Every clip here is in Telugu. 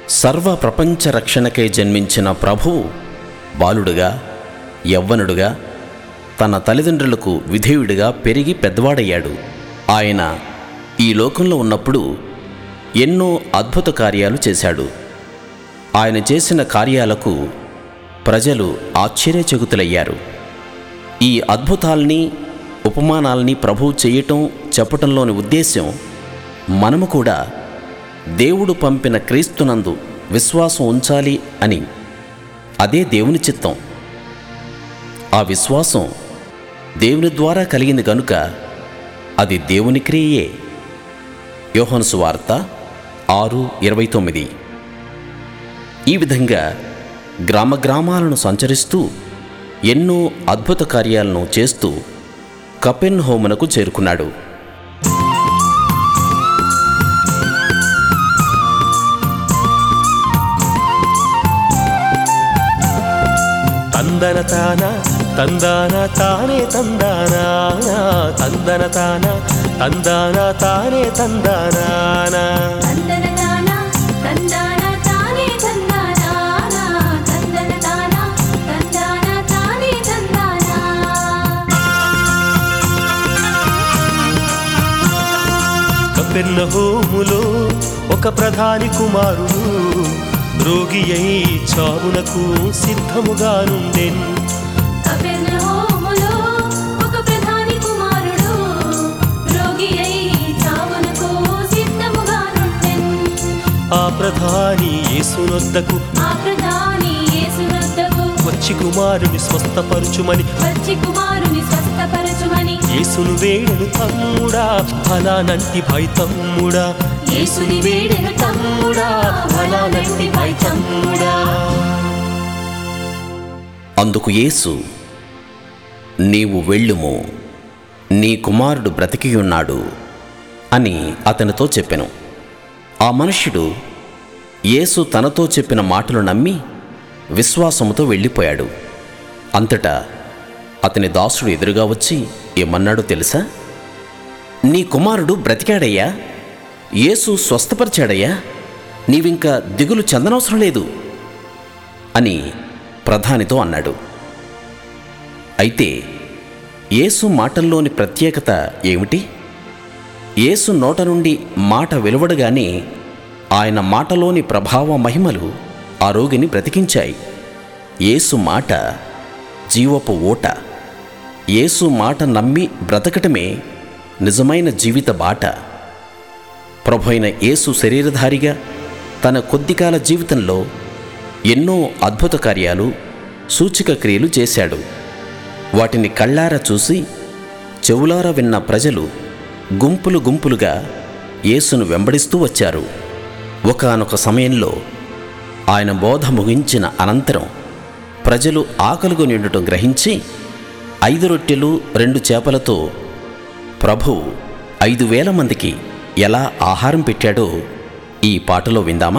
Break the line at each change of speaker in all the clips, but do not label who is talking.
సర్వ ప్రపంచ రక్షణకై జన్మించిన ప్రభువు బాలుడుగా యవ్వనుడుగా తన తల్లిదండ్రులకు విధేయుడిగా పెరిగి పెద్దవాడయ్యాడు ఆయన ఈ లోకంలో ఉన్నప్పుడు ఎన్నో అద్భుత కార్యాలు చేశాడు ఆయన చేసిన కార్యాలకు ప్రజలు ఆశ్చర్యచకితులయ్యారు ఈ అద్భుతాల్ని ఉపమానాల్ని ప్రభువు చేయటం చెప్పటంలోని ఉద్దేశం మనము కూడా దేవుడు పంపిన క్రీస్తునందు విశ్వాసం ఉంచాలి అని అదే దేవుని చిత్తం ఆ విశ్వాసం దేవుని ద్వారా కలిగింది కనుక అది దేవుని క్రియే యోహను సువార్త ఆరు ఇరవై తొమ్మిది ఈ విధంగా గ్రామ గ్రామాలను సంచరిస్తూ ఎన్నో అద్భుత కార్యాలను చేస్తూ కపెన్ హోమునకు చేరుకున్నాడు
తందన తాన తందాన తానే తందానా తందన తాన తందాన తానే తందానా
తందనతాన తందాన తానే తందానా తందనతాన తందాన తానే తందానా
కపెర్నహూములో ఒక ప్రధాని కుమారుడు రోగి అయి చావునకు సిద్ధముగా నుండెన్
కపెర్నహూములో ఒక ప్రధాని కుమారుడు రోగి అయి చావునకు సిద్ధముగా నుండెన్
ఆ ప్రధాని యేసునొద్దకు
ఆ ప్రధాని యేసునొద్దకు
వచ్చి కుమారుని స్వస్థపరుచుమని
వచ్చి కుమారుని స్వస్థపరచుమని
యేసును వేడను తమ్ముడా ఫలానంటి భై తమ్ముడా
యేసుని వేడెను తమ్ముడా ఫలానంటి భై తమ్ముడా
అందుకు యేసు నీవు వెళ్ళుము నీ కుమారుడు బ్రతికియున్నాడు అని అతనితో చెప్పెను ఆ మనుష్యుడు యేసు తనతో చెప్పిన మాటలు నమ్మి విశ్వాసముతో వెళ్ళిపోయాడు అంతటా అతని దాసుడు ఎదురుగా వచ్చి ఏమన్నాడో తెలుసా నీ కుమారుడు బ్రతికాడయ్యా యేసు స్వస్థపరిచాడయ్యా నీవింక దిగులు చెందనవసరం లేదు అని ప్రధానితో అన్నాడు అయితే యేసు మాటల్లోని ప్రత్యేకత ఏమిటి యేసు నోట నుండి మాట వెలువడగానే ఆయన మాటలోని ప్రభావ మహిమలు ఆ రోగిని బ్రతికించాయి యేసు మాట జీవపు ఓట యేసు మాట నమ్మి బ్రతకటమే నిజమైన జీవిత బాట ప్రభు అయిన యేసు శరీరధారిగా తన కొద్దికాల జీవితంలో ఎన్నో అద్భుత కార్యాలు సూచిక క్రియలు చేశాడు వాటిని కళ్ళారా చూసి చెవులారా విన్న ప్రజలు గుంపులు గుంపులుగా యేసును వెంబడిస్తూ వచ్చారు ఒకానొక సమయంలో ఆయన బోధ ముగించిన అనంతరం ప్రజలు ఆకలిగొని ఉండటం గ్రహించి ఐదు రొట్టెలు రెండు చేపలతో ప్రభు ఐదు వేల మందికి ఎలా ఆహారం పెట్టాడో ఈ పాటలో విందామా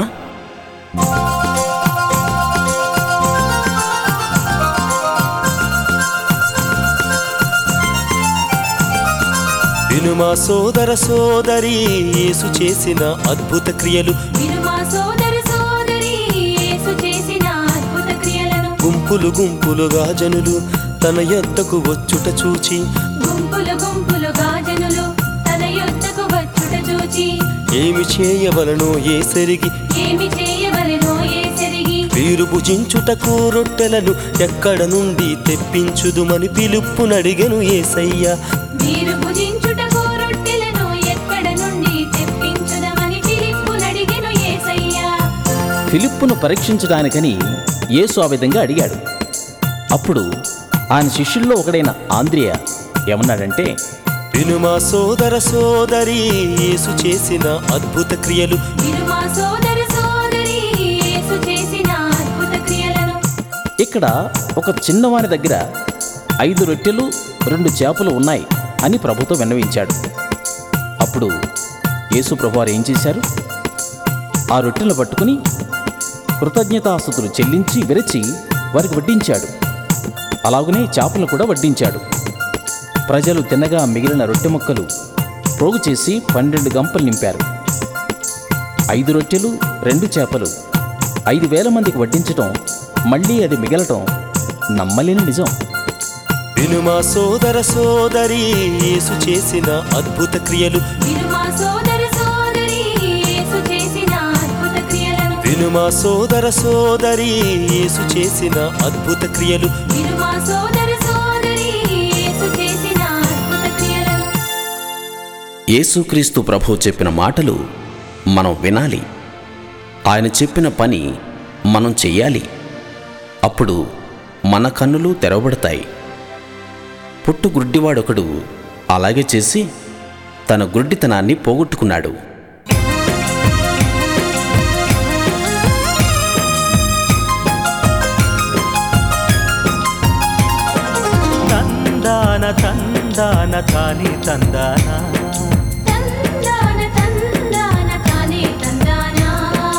వినుమా సోదర సోదరి యేసు చేసిన అద్భుత క్రియలు
విను మా సోదర సోదరి యేసు చేసిన అద్భుత క్రియలను
గుంపులు గుంపులుగా జనులు తన యొద్దకు వచ్చుట చూచి
గుంపులు గుంపులుగా జనులు తన యొద్దకు వచ్చుట చూచి
ఏమి చేయవలనో ఏ సరిగి
ఏమి చేయవలెనో ఏసెరిగి
వీరు భుజించుటకు రొట్టెలను ఎక్కడ నుండి తెప్పించుదుమని పిలుపునడిగెను ఏసయ్య
మీరు భుజించుటకు రొట్టెలను ఎక్కడ నుండి తెప్పించుదమని ఫిలిప్పునడిగెను యేసయ్యా
ఫిలిప్పును పరీక్షించడానికని యేసు ఆ విధంగా అడిగాడు అప్పుడు ఆయన శిష్యుల్లో ఒకడైన ఆంద్రియ ఏమన్నాడంటే
వినుమా సోదర సోదరి యేసు చేసిన అద్భుత క్రియలు
విను మా సోదర సోదరి యేసు చేసిన అద్భుత క్రియలను
ఇక్కడ ఒక చిన్నవాని దగ్గర ఐదు రొట్టెలు రెండు చేపలు ఉన్నాయి అని ప్రభుతో విన్నవించాడు అప్పుడు యేసు ప్రభువారు ఏం చేశారు ఆ రొట్టెలు పట్టుకుని కృతజ్ఞతాస్తుతులు చెల్లించి విరచి వారికి వడ్డించాడు అలాగనే చేపలు కూడా వడ్డించాడు ప్రజలు తినగా మిగిలిన రొట్టె ముక్కలు ప్రోగు చేసి పన్నెండు గంపలు నింపారు ఐదు రొట్టెలు రెండు చేపలు ఐదు వేల మందికి వడ్డించటం మళ్ళీ అది మిగలటం నమ్మలేని నిజం
వినుమా సోదర సోదరి యేసు చేసిన అద్భుత క్రియలు
వినుమా సోదర సోదరి యేసు చేసిన అద్భుత క్రియలను
వినుమా సోదర సోదరి యేసు చేసిన అద్భుత క్రియలు
వినుమా సోదర సోదరి యేసు చేసిన అద్భుత క్రియలను
యేసుక్రీస్తు ప్రభు చెప్పిన మాటలు మనం వినాలి ఆయన చెప్పిన పని మనం చెయ్యాలి అప్పుడు మన కన్నులు తెరవబడతాయి పుట్టు గుడ్డివాడొకడు అలాగే చేసి తన గుడ్డితనాన్ని పోగొట్టుకున్నాడు
తందాన తందాన తాని తందాన
తందాన తందాన తానే తందానా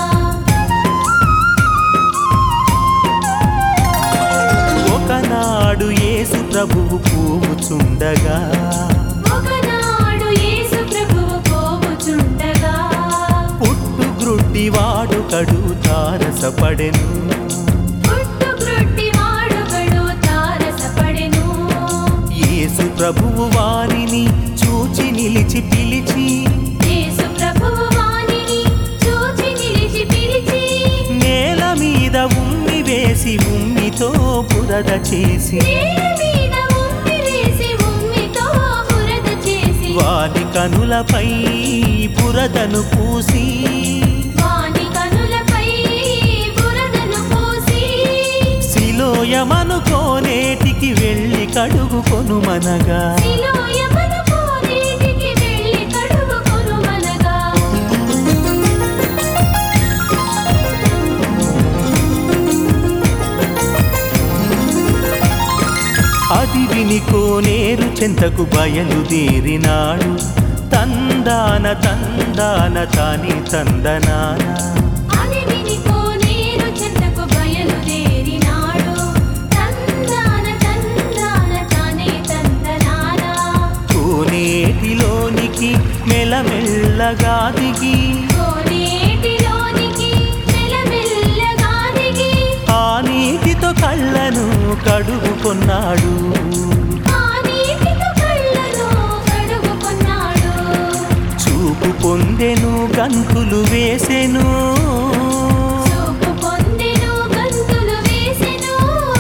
ఒకనాడు యేసు ప్రభువు పూవుచుండగా
ఒకనాడు యేసు ప్రభువు పోవుచుండగా
పుట్టు గ్రుడ్డివాడు కడు తారసపడెను
పుట్టు గ్రుడ్డి వాడుకడు తారసపడెను
యేసు ప్రభువు వారిని చూచి నిలిచి పిలిచి
యేసు ప్రభువు వానిని చూచి నిలిచి పిలిచి
నేల మీద ఉమ్మి వేసి ఉమ్మితో బురద చేసి
నేల మీద ఉమ్మి వేసి ఉమ్మితో బురద చేసి
వాని కనులపై బురదను పూసి
వాని కనులపై బురదను పూసి
శిలోయమనుకోనేటికి వెళ్ళి కడుగు కొనుమనగా
శిలోయమను కోనేటికి వెళ్ళి కడుగుకొనుమనగా
అది విని కోనేరు చెంతకు బయలుదేరినాడు తందాన తందాన తాని తందనాన
అది విని కోనేరు చెంతకు బయలుదేరినాడు తందాన తందాన తానే తందనానా
కోనేటిలోనికి మెల్లమెల్లగా దిగి
కోనేటిలోనికి మెల్లమెల్లగా దిగి
ఆ నీటితో కళ్ళను కడుగుకొన్నాడు
ఆ నీటితో కళ్ళను కడుగుకొన్నాడు
చూపు పొందెను గంతులు వేసెను
చూపు పొందెను గంతులు వేసెను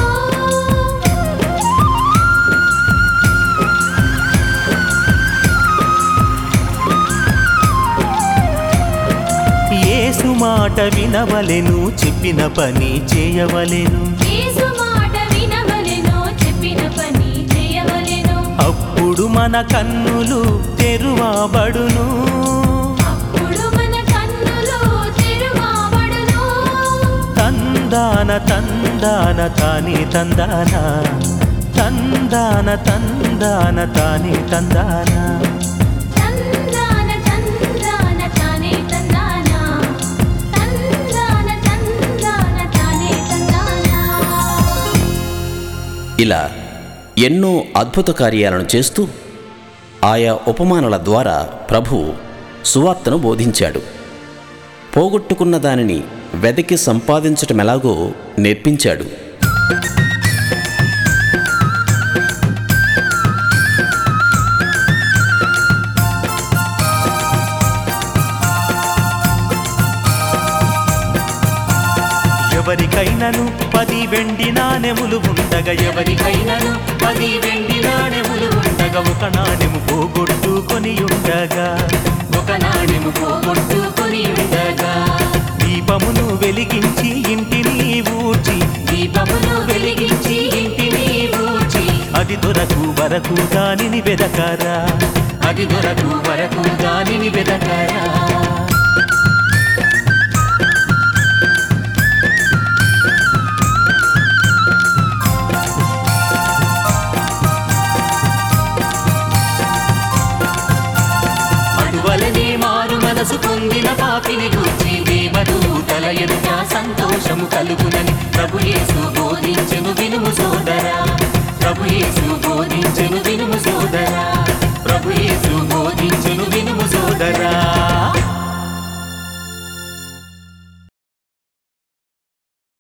యేసు మాట వినవలెను చెప్పిన పని చేయవలెను
యేసు మాట వినవలెను చెప్పిన పని చేయవలెను
అప్పుడు మన కన్నులు తెరువబడును
అప్పుడు మన కన్నులు తెరువబడును
తందాన తందాన తాని తందాన తందాన తందాన తాని తందాన
తందాన తందాన తానే తందానా తందాన తందాన తానే తందానా
ఇలా ఎన్నో అద్భుత కార్యాలను చేస్తూ ఆయా ఉపమానాల ద్వారా ప్రభు సువార్తను బోధించాడు పోగొట్టుకున్న దానిని వెదకి సంపాదించటమెలాగో నేర్పించాడు
ఎవరికైనను పది వెండి నాణెములు ఉండగా ఎవరికైనను పది వెండి నాణెములు ఉండగా ఒక నాణెము పోగొట్టుకొని ఉండగా ఒక నాణెము పోగొట్టుకొని ఉండగా దీపమును వెలిగించి ఇంటిని ఊడ్చి దీపమును వెలిగించి ఇంటిని ఊడ్చి అది దొరకు వరకు దానిని వెదకరా అది దొరకు వరకు దానిని వెదకరా అటువలనే మారు మనసు పొందిన పాపిని గూర్చి దేవదూతల ఎదుట సంతోషము కలుగునని